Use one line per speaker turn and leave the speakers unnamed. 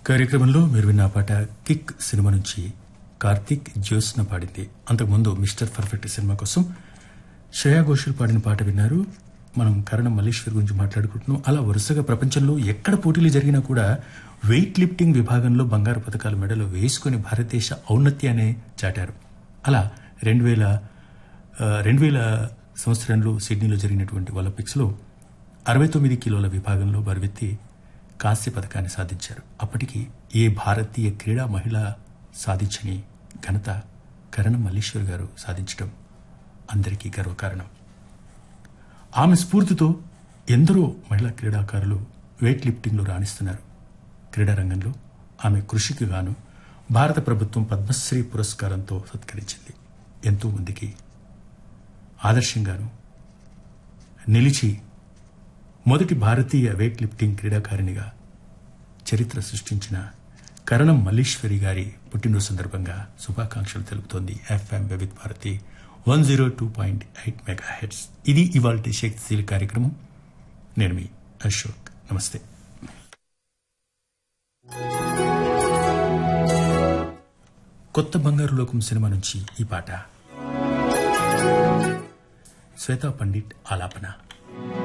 కార్యక్రమంలో మీరు విన్న పాట కిక్ సినిమా నుంచి కార్తీక్ జ్యోత్స్న పాడింది అంతకుముందు మిస్టర్ పర్ఫెక్ట్ సినిమా కోసం శ్రేయా ఘోషల్ పాడిన పాట విన్నారు మనం కరణం మల్లేశ్వర్ గురించి మాట్లాడుకుంటున్నాం అలా వరుసగా ప్రపంచంలో ఎక్కడ పోటీలు జరిగినా కూడా వెయిట్ లిఫ్టింగ్ విభాగంలో బంగారు పథకాల మెడలు వేసుకుని భారతదేశ ఔన్నత్యాన్ని చాటారు అలా రెండు వేల రెండు వేల సంవత్సరంలో సిడ్నీలో జరిగినటువంటి ఒలింపిక్స్లో అరవై తొమ్మిది కిలోల విభాగంలో బరువెత్తి కాంస్య పథకాన్ని సాధించారు అప్పటికి ఏ భారతీయ క్రీడా మహిళ సాధించని ఘనత కరణం మల్లేశ్వర్ గారు సాధించడం అందరికీ గర్వకారణం ఆమె స్ఫూర్తితో ఎందరో మహిళా క్రీడాకారులు వెయిట్ లిఫ్టింగ్లో రాణిస్తున్నారు క్రీడా రంగంలో ఆమె కృషికి గాను భారత ప్రభుత్వం పద్మశ్రీ పురస్కారంతో సత్కరించింది ఎంతో మందికి ఆదర్శంగాను నిలిచి మొదటి భారతీయ వెయిట్ లిఫ్టింగ్ క్రీడాకారిణిగా చరిత్ర సృష్టించిన కరణం మల్లీశ్వరి గారి పుట్టినరోజు సందర్భంగా శుభాకాంక్షలు తెలుపుతోంది FM Vividh Bharati one zero two point eight megahertz ఇది ఇవాళ శక్తిశీల కార్యక్రమం నేను మీ అశోక్ నమస్తే కొత్త బంగారు లోకం సినిమా నుంచి ఈ పాట శ్వేతా పండిట్ ఆలాపన